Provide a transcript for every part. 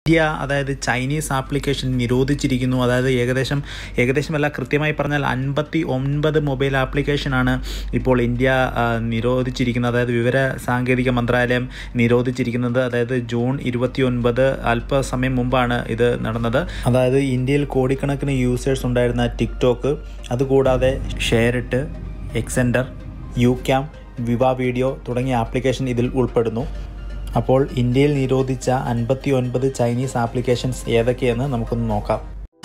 India അതായത് Chinese application നിരോധിച്ചിരിക്കുന്നു അതായത് ഏകദേശം ഏകദേശമല്ല കൃത്യമായി പറഞ്ഞാൽ അൻപത്തി ഒൻപത് മൊബൈൽ ആപ്ലിക്കേഷനാണ് ഇപ്പോൾ ഇന്ത്യ ആ, നിരോധിച്ചിരിക്കുന്നത് അതായത് വിവര സാങ്കേതിക മന്ത്രാലയം നിരോധിച്ചിരിക്കുന്നത് അതായത് ജൂൺ ഇരുപത്തി ഒൻപത് അല്പസമയം മുമ്പാണ് ഇത് നടന്നത് അതായത് ഇന്ത്യയിൽ കോടിക്കണക്കിന് യൂസേഴ്സ് ഉണ്ടായിരുന്ന ടിക്ടോക്ക് അതുകൂടാതെ SHAREit Xender YouCam Viva video തുടങ്ങിയ ആപ്ലിക്കേഷൻ ഇതിൽ ഉൾപ്പെടുന്നു അപ്പോൾ ഇന്ത്യയിൽ നിരോധിച്ച അൻപത്തി ഒൻപത് ചൈനീസ് ആപ്ലിക്കേഷൻസ് ഏതൊക്കെയെന്ന് നമുക്കൊന്ന് നോക്കാം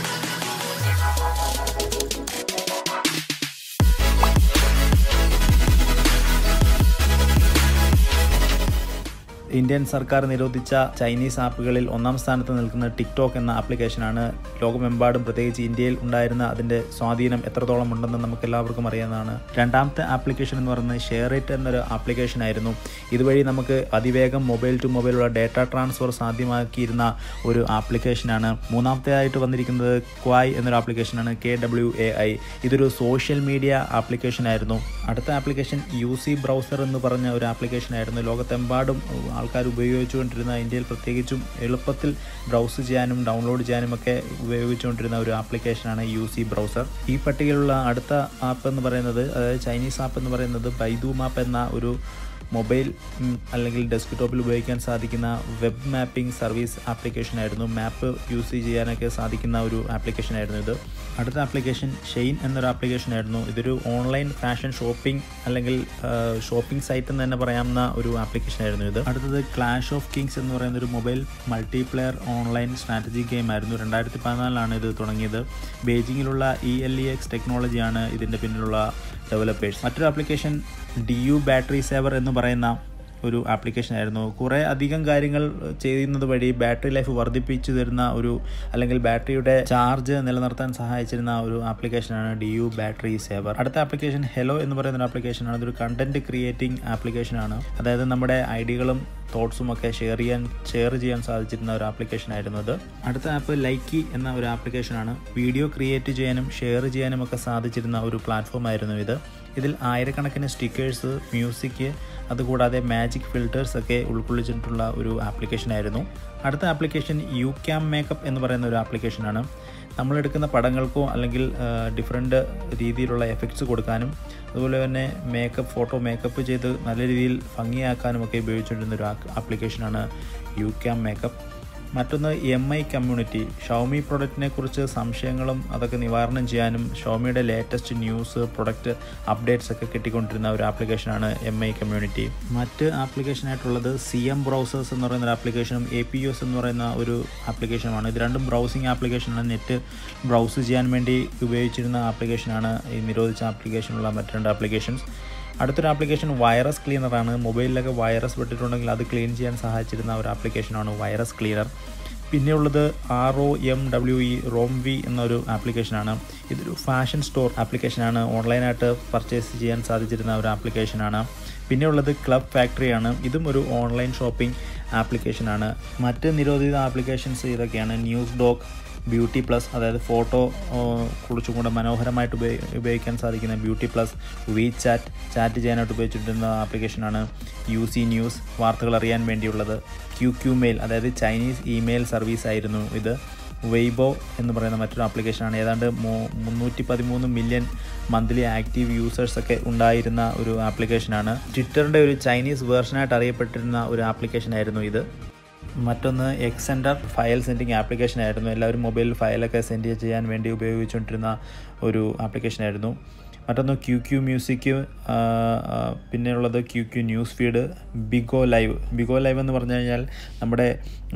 ഇന്ത്യൻ സർക്കാർ നിരോധിച്ച ചൈനീസ് ആപ്പുകളിൽ ഒന്നാം സ്ഥാനത്ത് നിൽക്കുന്ന ടിക്ടോക്ക് എന്ന ആപ്ലിക്കേഷനാണ് ലോകമെമ്പാടും പ്രത്യേകിച്ച് ഇന്ത്യയിൽ ഉണ്ടായിരുന്ന അതിൻ്റെ സ്വാധീനം എത്രത്തോളം ഉണ്ടെന്ന് നമുക്ക് എല്ലാവർക്കും അറിയാവുന്നതാണ് രണ്ടാമത്തെ ആപ്ലിക്കേഷൻ എന്ന് പറയുന്നത് ഷെയർ ഇറ്റ് എന്നൊരു ആപ്ലിക്കേഷൻ ആയിരുന്നു ഇതുവഴി നമുക്ക് അതിവേഗം മൊബൈൽ ടു മൊബൈലുള്ള ഡേറ്റ ട്രാൻസ്ഫർ സാധ്യമാക്കിയിരുന്ന ഒരു ആപ്ലിക്കേഷനാണ് മൂന്നാമത്തേതായിട്ട് വന്നിരിക്കുന്നത് ക്വായ് എന്നൊരു ആപ്ലിക്കേഷനാണ് കെ ഡബ്ല്യു എ ഐ ഇതൊരു സോഷ്യൽ മീഡിയ ആപ്ലിക്കേഷൻ ആയിരുന്നു അടുത്ത ആപ്ലിക്കേഷൻ യു സി ബ്രൗസർ എന്ന് പറഞ്ഞ ഒരു ആപ്ലിക്കേഷൻ ആയിരുന്നു ലോകത്തെമ്പാടും ആൾക്കാർ ഉപയോഗിച്ചുകൊണ്ടിരുന്ന ഇന്ത്യയിൽ പ്രത്യേകിച്ചും എളുപ്പത്തിൽ ബ്രൗസ് ചെയ്യാനും ഡൗൺലോഡ് ചെയ്യാനും ഒക്കെ ഉപയോഗിച്ചുകൊണ്ടിരുന്ന ഒരു ആപ്ലിക്കേഷനാണ് യു സി ബ്രൗസർ ഈ പട്ടികയിലുള്ള അടുത്ത ആപ്പ് എന്ന് പറയുന്നത് അതായത് ചൈനീസ് ആപ്പ് എന്ന് പറയുന്നത് ബൈദു മാപ്പ് എന്ന ഒരു മൊബൈൽ ഉം, അല്ലെങ്കിൽ ഡെസ്ക്ടോപ്പിൽ ഉപയോഗിക്കാൻ സാധിക്കുന്ന വെബ് മാപ്പിംഗ് സർവീസ് ആപ്ലിക്കേഷൻ ആയിരുന്നു മാപ്പ് യൂസ് ചെയ്യാനൊക്കെ സാധിക്കുന്ന ഒരു ആപ്ലിക്കേഷൻ ആയിരുന്നു ഇത് അടുത്ത ആപ്ലിക്കേഷൻ ഷെയിൻ എന്നൊരു ആപ്ലിക്കേഷൻ ആയിരുന്നു ഇതൊരു ഓൺലൈൻ ഫാഷൻ ഷോപ്പിംഗ് അല്ലെങ്കിൽ ഷോപ്പിംഗ് സൈറ്റ് എന്ന് തന്നെ പറയാവുന്ന ഒരു ആപ്ലിക്കേഷൻ ആയിരുന്നു ഇത് അടുത്തത് ക്ലാഷ് ഓഫ് കിങ്സ് എന്ന് പറയുന്ന ഒരു mobile multiplayer online strategy game ആയിരുന്നു രണ്ടായിരത്തി പതിനാലിലാണ് ഇത് തുടങ്ങിയത് ബീജിങ്ങിലുള്ള ഇ എൽ ഇ എക്സ് ടെക്നോളജിയാണ് ഇതിൻ്റെ പിന്നിലുള്ള ഡെവലപ്പേഴ്സ് മറ്റൊരു application D U battery saver എന്ന് പറയുന്ന ഒരു ആപ്ലിക്കേഷൻ ആയിരുന്നു കുറേ അധികം കാര്യങ്ങൾ ചെയ്യുന്നത് വഴി ബാറ്ററി ലൈഫ് വർദ്ധിപ്പിച്ചു തരുന്ന ഒരു അല്ലെങ്കിൽ ബാറ്ററിയുടെ ചാർജ് നിലനിർത്താൻ സഹായിച്ചിരുന്ന ഒരു ആപ്ലിക്കേഷനാണ് ഡി യു ബാറ്ററി സേവർ അടുത്ത ആപ്ലിക്കേഷൻ ഹെലോ എന്ന് പറയുന്ന ഒരു ആപ്ലിക്കേഷനാണ് ഇതൊരു കണ്ടന്റ് ക്രിയേറ്റിംഗ് ആപ്ലിക്കേഷനാണ് അതായത് നമ്മുടെ ഐഡിയകളും തോട്ട്സും ഒക്കെ ഷെയർ ചെയ്യാൻ ഷെയർ ചെയ്യാൻ സാധിച്ചിരുന്ന ഒരു ആപ്ലിക്കേഷൻ ആയിരുന്നു അത് അടുത്ത ആപ്പ് ലൈക്കി എന്ന ഒരു ആപ്ലിക്കേഷനാണ് വീഡിയോ ക്രിയേറ്റ് ചെയ്യാനും ഷെയർ ചെയ്യാനും ഒക്കെ സാധിച്ചിരുന്ന ഒരു പ്ലാറ്റ്ഫോം ആയിരുന്നു ഇത് ഇതിൽ ആയിരക്കണക്കിന് സ്റ്റിക്കേഴ്സ് മ്യൂസിക് അതുകൂടാതെ മാജിക് ഫിൽറ്റേഴ്സ് ഒക്കെ ഉൾക്കൊള്ളിച്ചിട്ടുള്ള ഒരു ആപ്ലിക്കേഷൻ ആയിരുന്നു അടുത്ത ആപ്ലിക്കേഷൻ യു ക്യാം മേക്കപ്പ് എന്ന് പറയുന്ന ഒരു ആപ്ലിക്കേഷനാണ് നമ്മളെടുക്കുന്ന പടങ്ങൾക്കോ അല്ലെങ്കിൽ ഡിഫറെൻറ്റ് രീതിയിലുള്ള എഫക്ട്സ് കൊടുക്കാനും അതുപോലെ തന്നെ മേക്കപ്പ് ഫോട്ടോ മേക്കപ്പ് ചെയ്ത് നല്ല രീതിയിൽ ഭംഗിയാക്കാനും ഒക്കെ ഉപയോഗിച്ചുകൊണ്ടിരുന്ന ഒരു ആപ്ലിക്കേഷനാണ് യു ക്യാം മേക്കപ്പ് മറ്റൊന്ന് എം ഐ കമ്മ്യൂണിറ്റി ഷോമി പ്രൊഡക്റ്റിനെ കുറിച്ച് സംശയങ്ങളും അതൊക്കെ നിവാരണം ചെയ്യാനും ഷോമിയുടെ ലേറ്റസ്റ്റ് ന്യൂസ് പ്രൊഡക്റ്റ് അപ്ഡേറ്റ്സ് ഒക്കെ കിട്ടിക്കൊണ്ടിരുന്ന ഒരു ആപ്ലിക്കേഷനാണ് എം ഐ കമ്മ്യൂണിറ്റി മറ്റ് ആപ്ലിക്കേഷനായിട്ടുള്ളത് സി എം ബ്രൗസേഴ്സ് എന്ന് പറയുന്ന ഒരു ആപ്ലിക്കേഷനും എ പി എസ് എന്ന് പറയുന്ന ഒരു ആപ്ലിക്കേഷനുമാണ് ഇത് രണ്ടും ബ്രൗസിംഗ് ആപ്ലിക്കേഷനാണ് നെറ്റ് ബ്രൗസ് ചെയ്യാൻ വേണ്ടി ഉപയോഗിച്ചിരുന്ന ആപ്ലിക്കേഷനാണ് ഈ നിരോധിച്ച ആപ്ലിക്കേഷനുള്ള മറ്റ് രണ്ട് ആപ്ലിക്കേഷൻസ് അടുത്തൊരു ആപ്ലിക്കേഷൻ വൈറസ് ക്ലീനറാണ് മൊബൈലിലൊക്കെ വൈറസ് വിട്ടിട്ടുണ്ടെങ്കിൽ അത് ക്ലീൻ ചെയ്യാൻ സഹായിച്ചിരുന്ന ഒരു ആപ്ലിക്കേഷനാണ് വൈറസ് ക്ലീനർ പിന്നെയുള്ളത് R O M W E Romwe V എന്നൊരു ആപ്ലിക്കേഷനാണ് ഇതൊരു ഫാഷൻ സ്റ്റോർ ആപ്ലിക്കേഷനാണ് ഓൺലൈനായിട്ട് പർച്ചേസ് ചെയ്യാൻ സാധിച്ചിരുന്ന ഒരു ആപ്ലിക്കേഷനാണ് പിന്നെയുള്ളത് ക്ലബ് ഫാക്ടറിയാണ് ഇതും ഒരു ഓൺലൈൻ ഷോപ്പിംഗ് ആപ്ലിക്കേഷനാണ് മറ്റ് നിരോധിത ആപ്ലിക്കേഷൻസ് ഇതൊക്കെയാണ് ന്യൂസ് ഡോക്ക് ബ്യൂട്ടി പ്ലസ് അതായത് ഫോട്ടോ കുറച്ചും കൂടെ മനോഹരമായിട്ട് ഉപയോഗി ഉപയോഗിക്കാൻ സാധിക്കുന്ന beauty plus WeChat chat ചെയ്യാനായിട്ട് ഉപയോഗിച്ചിട്ടുന്ന ആപ്ലിക്കേഷനാണ് യു സി ന്യൂസ് വാർത്തകൾ അറിയാൻ വേണ്ടിയുള്ളത് ക്യു ക്യു മെയിൽ അതായത് ചൈനീസ് ഇമെയിൽ സർവീസ് ആയിരുന്നു ഇത് വെയ്ബോ എന്ന് പറയുന്ന മറ്റൊരു ആപ്ലിക്കേഷനാണ് ഏതാണ്ട് മുന്നൂറ്റി പതിമൂന്ന് മില്യൺ മന്ത്ലി ആക്റ്റീവ് യൂസേഴ്സ് ഒക്കെ ഉണ്ടായിരുന്ന ഒരു ആപ്ലിക്കേഷനാണ് ട്വിറ്ററിൻ്റെ ഒരു ചൈനീസ് വേർഷനായിട്ട് അറിയപ്പെട്ടിരുന്ന ഒരു ആപ്ലിക്കേഷനായിരുന്നു ഇത് മറ്റൊന്ന് എക്സെൻഡർ ഫയൽ സെൻഡിങ് ആപ്ലിക്കേഷൻ ആയിരുന്നു എല്ലാവരും മൊബൈൽ ഫയലൊക്കെ സെൻഡ് ചെയ്യാൻ വേണ്ടി ഉപയോഗിച്ചുകൊണ്ടിരുന്ന ഒരു ആപ്ലിക്കേഷൻ ആയിരുന്നു മറ്റൊന്ന് ക്യു ക്യു മ്യൂസിക് പിന്നെയുള്ളത് Q Q news feed Bigo live Bigo live എന്ന് പറഞ്ഞു കഴിഞ്ഞാൽ നമ്മുടെ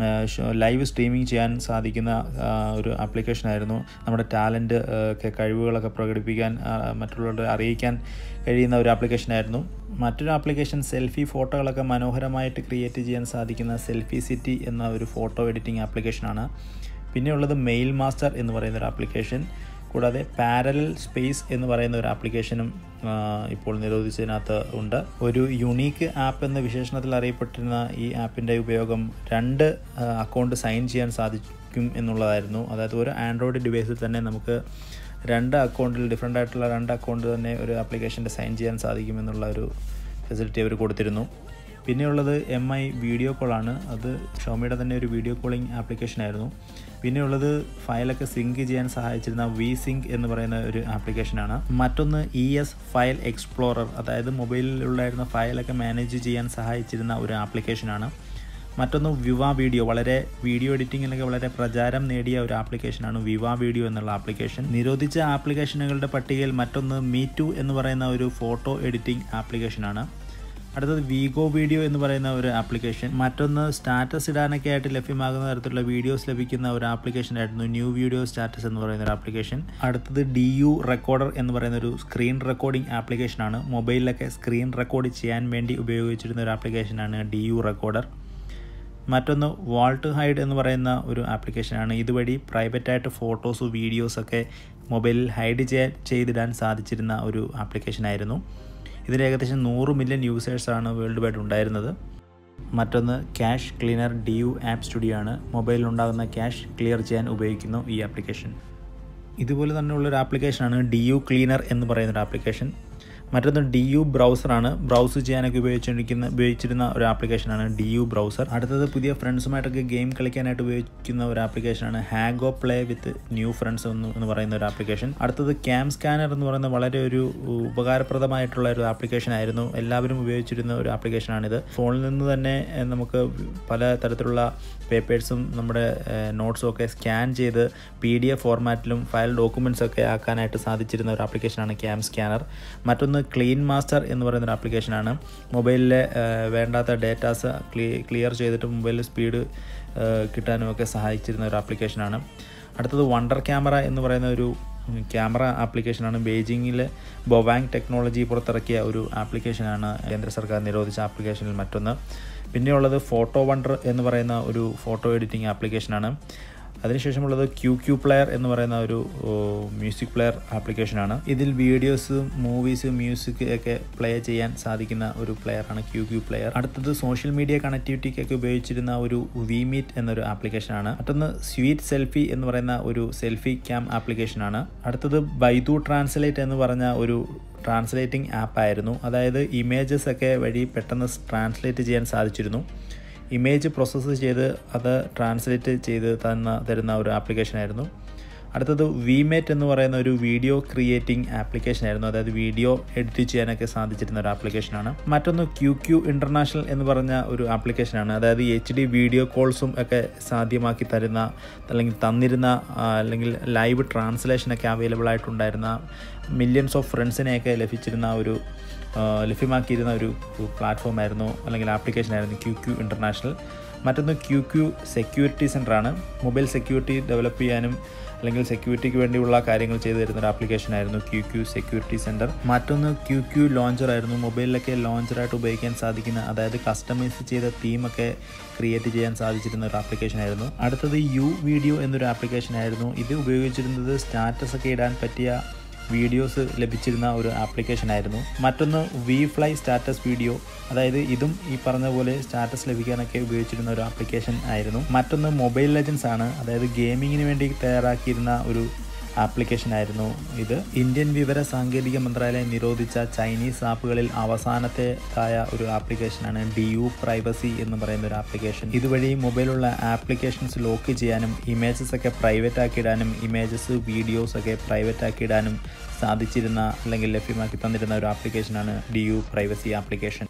ലൈവ് സ്ട്രീമിംഗ് ചെയ്യാൻ സാധിക്കുന്ന ഒരു ആപ്ലിക്കേഷൻ ആയിരുന്നു നമ്മുടെ ടാലൻറ്റ് ഒക്കെ കഴിവുകളൊക്കെ പ്രകടിപ്പിക്കാൻ മറ്റുള്ളവരെ അറിയിക്കാൻ കഴിയുന്ന ഒരു ആപ്ലിക്കേഷൻ ആയിരുന്നു മറ്റൊരു ആപ്ലിക്കേഷൻ സെൽഫി ഫോട്ടോകളൊക്കെ മനോഹരമായിട്ട് ക്രിയേറ്റ് ചെയ്യാൻ സാധിക്കുന്ന സെൽഫി സിറ്റി എന്ന ഒരു ഫോട്ടോ എഡിറ്റിംഗ് ആപ്ലിക്കേഷനാണ് പിന്നെയുള്ളത് മെയിൽ മാസ്റ്റർ എന്ന് പറയുന്ന ഒരു ആപ്ലിക്കേഷൻ കൂടാതെ പാരലൽ സ്പേസ് എന്ന് പറയുന്ന ഒരു ആപ്ലിക്കേഷനും ഇപ്പോൾ നിരോധിച്ചതിനകത്ത് ഉണ്ട് ഒരു യുണീക്ക് ആപ്പ് എന്ന വിശേഷണത്തിൽ അറിയപ്പെട്ടിരുന്ന ഈ ആപ്പിൻ്റെ ഉപയോഗം രണ്ട് അക്കൗണ്ട് സൈൻ ചെയ്യാൻ സാധിക്കും എന്നുള്ളതായിരുന്നു അതായത് ഒരു ആൻഡ്രോയിഡ് ഡിവൈസിൽ തന്നെ നമുക്ക് രണ്ട് അക്കൗണ്ടിൽ ഡിഫറെൻ്റ് ആയിട്ടുള്ള രണ്ട് അക്കൗണ്ട് തന്നെ ഒരു ആപ്ലിക്കേഷൻ്റെ സൈൻ ചെയ്യാൻ സാധിക്കും എന്നുള്ള ഒരു ഫെസിലിറ്റി അവർ കൊടുത്തിരുന്നു പിന്നെയുള്ളത് എം ഐ വീഡിയോ കോളാണ് അത് ഷോമിയുടെ തന്നെ ഒരു വീഡിയോ കോളിംഗ് ആപ്ലിക്കേഷൻ ആയിരുന്നു പിന്നെയുള്ളത് ഫയലൊക്കെ സിങ്ക് ചെയ്യാൻ സഹായിച്ചിരുന്ന വി സിങ്ക് എന്ന് പറയുന്ന ഒരു ആപ്ലിക്കേഷനാണ് മറ്റൊന്ന് ഇ എസ് ഫയൽ എക്സ്പ്ലോറർ അതായത് മൊബൈലിലുണ്ടായിരുന്ന ഫയലൊക്കെ മാനേജ് ചെയ്യാൻ സഹായിച്ചിരുന്ന ഒരു ആപ്ലിക്കേഷനാണ് മറ്റൊന്ന് വിവ വീഡിയോ വളരെ വീഡിയോ എഡിറ്റിങ്ങിലൊക്കെ വളരെ പ്രചാരം നേടിയ ഒരു ആപ്ലിക്കേഷനാണ് വിവ വീഡിയോ എന്നുള്ള ആപ്ലിക്കേഷൻ നിരോധിച്ച ആപ്ലിക്കേഷനുകളുടെ പട്ടികയിൽ മറ്റൊന്ന് മീ ടു എന്ന് പറയുന്ന ഒരു ഫോട്ടോ എഡിറ്റിംഗ് ആപ്ലിക്കേഷനാണ് അടുത്തത് വീഗോ വീഡിയോ എന്ന് പറയുന്ന ഒരു ആപ്ലിക്കേഷൻ മറ്റൊന്ന് സ്റ്റാറ്റസ് ഇടാനൊക്കെ ആയിട്ട് ലഭ്യമാകുന്ന തരത്തിലുള്ള വീഡിയോസ് ലഭിക്കുന്ന ഒരു ആപ്ലിക്കേഷൻ ആയിരുന്നു ന്യൂ വീഡിയോ സ്റ്റാറ്റസ് എന്ന് പറയുന്ന ഒരു ആപ്ലിക്കേഷൻ അടുത്തത് ഡി യു റെക്കോർഡർ എന്ന് പറയുന്ന ഒരു സ്ക്രീൻ റെക്കോർഡിംഗ് ആപ്ലിക്കേഷനാണ് മൊബൈലിലൊക്കെ സ്ക്രീൻ റെക്കോർഡ് ചെയ്യാൻ വേണ്ടി ഉപയോഗിച്ചിരുന്ന ഒരു ആപ്ലിക്കേഷനാണ് ഡി യു റെക്കോർഡർ മറ്റൊന്ന് വാൾട്ട് ഹൈഡ് എന്ന് പറയുന്ന ഒരു ആപ്ലിക്കേഷനാണ് ഇതുവഴി പ്രൈവറ്റായിട്ട് ഫോട്ടോസ് വീഡിയോസൊക്കെ മൊബൈലിൽ ഹൈഡ് ചെയ്യാൻ ചെയ്തിടാൻ സാധിച്ചിരുന്ന ഒരു ആപ്ലിക്കേഷനായിരുന്നു ഇതിൽ ഏകദേശം നൂറ് മില്യൺ യൂസേഴ്സാണ് വേൾഡ് വൈഡ് ഉണ്ടായിരുന്നത് മറ്റൊന്ന് ക്യാഷ് ക്ലീനർ ഡി യു ആപ്പ് സ്റ്റുഡിയോ ആണ് മൊബൈലിൽ ഉണ്ടാകുന്ന ക്യാഷ് ക്ലിയർ ചെയ്യാൻ ഉപയോഗിക്കുന്നു ഈ ആപ്ലിക്കേഷൻ ഇതുപോലെ തന്നെയുള്ളൊരു ആപ്ലിക്കേഷനാണ് ഡി യു ക്ലീനർ എന്ന് പറയുന്ന ഒരു ആപ്ലിക്കേഷൻ മറ്റൊന്ന് ഡി യു ബ്രൗസറാണ് ബ്രൗസ് ചെയ്യാനൊക്കെ ഉപയോഗിച്ചിരിക്കുന്ന ഉപയോഗിച്ചിരുന്ന ഒരു ആപ്ലിക്കേഷനാണ് ഡി യു ബ്രൗസർ അടുത്തത് പുതിയ ഫ്രണ്ട്സുമായിട്ടൊക്കെ ഗെയിം കളിക്കാനായിട്ട് ഉപയോഗിക്കുന്ന ഒരു ആപ്ലിക്കേഷനാണ് Hago play with new friends എന്ന് എന്ന് പറയുന്ന ഒരു ആപ്ലിക്കേഷൻ അടുത്തത് ക്യാം സ്കാനർ എന്ന് പറയുന്ന വളരെ ഒരു ഉപകാരപ്രദമായിട്ടുള്ള ഒരു ആപ്ലിക്കേഷൻ ആയിരുന്നു എല്ലാവരും ഉപയോഗിച്ചിരുന്ന ഒരു ആപ്ലിക്കേഷനാണിത് ഫോണിൽ നിന്ന് തന്നെ നമുക്ക് പല തരത്തിലുള്ള പേപ്പേഴ്സും നമ്മുടെ നോട്ട്സും ഒക്കെ സ്കാൻ ചെയ്ത് പി ഡി എഫ് ഫോർമാറ്റിലും ഫയൽ ഡോക്യുമെൻറ്റ്സ് ഒക്കെ ആക്കാനായിട്ട് സാധിച്ചിരുന്ന ഒരു ആപ്ലിക്കേഷനാണ് ക്യാം സ്കാനർ മറ്റൊന്ന് ക്ലീൻ മാസ്റ്റർ എന്ന് പറയുന്ന ഒരു ആപ്ലിക്കേഷനാണ് മൊബൈലിലെ വേണ്ടാത്ത ഡേറ്റാസ് ക്ലിയർ ചെയ്തിട്ട് മൊബൈലിൽ സ്പീഡ് കിട്ടാനും ഒക്കെ സഹായിച്ചിരുന്ന ഒരു ആപ്ലിക്കേഷനാണ് അടുത്തത് വണ്ടർ ക്യാമറ എന്ന് പറയുന്ന ഒരു ക്യാമറ ആപ്ലിക്കേഷനാണ് ബെയ്ജിങ്ങിലെ ബൊവാങ് ടെക്നോളജി പുറത്തിറക്കിയ ഒരു ആപ്ലിക്കേഷനാണ് കേന്ദ്ര സർക്കാർ നിരോധിച്ച ആപ്ലിക്കേഷനിൽ മറ്റൊന്ന് പിന്നെയുള്ളത് ഫോട്ടോ വണ്ടർ എന്ന് പറയുന്ന ഒരു ഫോട്ടോ എഡിറ്റിംഗ് ആപ്ലിക്കേഷനാണ് അതിനുശേഷമുള്ളത് ക്യൂ ക്യൂ പ്ലെയർ എന്ന് പറയുന്ന ഒരു മ്യൂസിക് പ്ലെയർ ആപ്ലിക്കേഷനാണ് ഇതിൽ വീഡിയോസ് മൂവീസ് മ്യൂസിക് ഒക്കെ പ്ലേ ചെയ്യാൻ സാധിക്കുന്ന ഒരു പ്ലെയറാണ് ക്യൂ ക്യൂ പ്ലെയർ അടുത്തത് സോഷ്യൽ മീഡിയ കണക്ടിവിറ്റിക്കൊക്കെ ഉപയോഗിച്ചിരുന്ന ഒരു വി മീറ്റ് എന്നൊരു ആപ്ലിക്കേഷനാണ് മറ്റൊന്ന് സ്വീറ്റ് സെൽഫി എന്ന് പറയുന്ന ഒരു സെൽഫി ക്യാം ആപ്ലിക്കേഷനാണ് അടുത്തത് ബൈദു ട്രാൻസ്ലേറ്റ് എന്ന് പറഞ്ഞ ഒരു ട്രാൻസ്ലേറ്റിംഗ് ആപ്പായിരുന്നു അതായത് ഇമേജസ് ഒക്കെ വഴി പെട്ടെന്ന് ട്രാൻസ്ലേറ്റ് ചെയ്യാൻ സാധിച്ചിരുന്നു ഇമേജ് പ്രോസസ്സ് ചെയ്ത് അത് ട്രാൻസ്ലേറ്റ് ചെയ്ത് തന്ന തരുന്ന ഒരു ആപ്ലിക്കേഷൻ ആയിരുന്നു അടുത്തത് വിമേറ്റ് എന്ന് പറയുന്ന ഒരു വീഡിയോ ക്രിയേറ്റിംഗ് ആപ്ലിക്കേഷൻ ആയിരുന്നു അതായത് വീഡിയോ എഡിറ്റ് ചെയ്യാനൊക്കെ സാധിച്ചിരുന്ന ഒരു ആപ്ലിക്കേഷനാണ് മറ്റൊന്ന് ക്യൂ ക്യൂ ഇൻ്റർനാഷണൽ എന്ന് പറഞ്ഞ ഒരു ആപ്ലിക്കേഷനാണ് അതായത് എച്ച് ഡി വീഡിയോ കോൾസും ഒക്കെ സാധ്യമാക്കി തരുന്ന അല്ലെങ്കിൽ തന്നിരുന്ന അല്ലെങ്കിൽ ലൈവ് ട്രാൻസ്ലേഷനൊക്കെ അവൈലബിൾ ആയിട്ടുണ്ടായിരുന്ന മില്യൺസ് ഓഫ് ഫ്രണ്ട്സിനെയൊക്കെ ലഭിച്ചിരുന്ന ഒരു ലഭ്യമാക്കിയിരുന്ന ഒരു പ്ലാറ്റ്ഫോമായിരുന്നു അല്ലെങ്കിൽ ആപ്ലിക്കേഷനായിരുന്നു ക്യൂ ക്യൂ ഇൻ്റർനാഷണൽ മറ്റൊന്ന് ക്യൂ ക്യൂ സെക്യൂരിറ്റി സെൻ്ററാണ് മൊബൈൽ സെക്യൂരിറ്റി ഡെവലപ്പ് ചെയ്യാനും അല്ലെങ്കിൽ സെക്യൂരിറ്റിക്ക് വേണ്ടിയുള്ള കാര്യങ്ങൾ ചെയ്തു തരുന്ന ഒരു ആപ്ലിക്കേഷൻ ആയിരുന്നു ക്യൂ ക്യൂ സെക്യൂരിറ്റി സെൻറ്റർ മറ്റൊന്ന് ക്യൂ ക്യൂ ലോഞ്ചർ ആയിരുന്നു മൊബൈലിലൊക്കെ ലോഞ്ചറായിട്ട് ഉപയോഗിക്കാൻ സാധിക്കുന്ന അതായത് കസ്റ്റമൈസ് ചെയ്ത തീമൊക്കെ ക്രിയേറ്റ് ചെയ്യാൻ സാധിച്ചിരുന്ന ഒരു ആപ്ലിക്കേഷൻ ആയിരുന്നു അടുത്തത് യു വീഡിയോ എന്നൊരു ആപ്ലിക്കേഷൻ ആയിരുന്നു ഇത് ഉപയോഗിച്ചിരുന്നത് സ്റ്റാറ്റസ് ഒക്കെ ഇടാൻ പറ്റിയ വീഡിയോസ് ലഭിച്ചിരുന്ന ഒരു ആപ്ലിക്കേഷൻ ആയിരുന്നു മറ്റൊന്ന് വി ഫ്ലൈ സ്റ്റാറ്റസ് വീഡിയോ അതായത് ഇതും ഈ പറഞ്ഞ പോലെ സ്റ്റാറ്റസ് ലഭിക്കാനൊക്കെ ഉപയോഗിച്ചിരുന്ന ഒരു ആപ്ലിക്കേഷൻ ആയിരുന്നു മറ്റൊന്ന് മൊബൈൽ ലെജൻസ് ആണ് അതായത് ഗെയിമിങ്ങിന് വേണ്ടി തയ്യാറാക്കിയിരുന്ന ഒരു ആപ്ലിക്കേഷൻ ആയിരുന്നു ഇത് ഇന്ത്യൻ വിവര സാങ്കേതിക മന്ത്രാലയം നിരോധിച്ച ചൈനീസ് ആപ്പുകളിൽ അവസാനത്തേതായ ഒരു ആപ്ലിക്കേഷനാണ് ഡി യു പ്രൈവസി എന്ന് പറയുന്ന ഒരു ആപ്ലിക്കേഷൻ ഇതുവഴി മൊബൈലുള്ള ആപ്ലിക്കേഷൻസ് ലോക്ക് ചെയ്യാനും ഇമേജസ് ഒക്കെ പ്രൈവറ്റ് ആക്കിയിടാനും ഇമേജസ് വീഡിയോസ് ഒക്കെ പ്രൈവറ്റ് ആക്കിയിടാനും സാധിച്ചിരുന്ന അല്ലെങ്കിൽ ലഭ്യമാക്കി തന്നിരുന്ന ഒരു ആപ്ലിക്കേഷനാണ് ഡി യു പ്രൈവസി ആപ്ലിക്കേഷൻ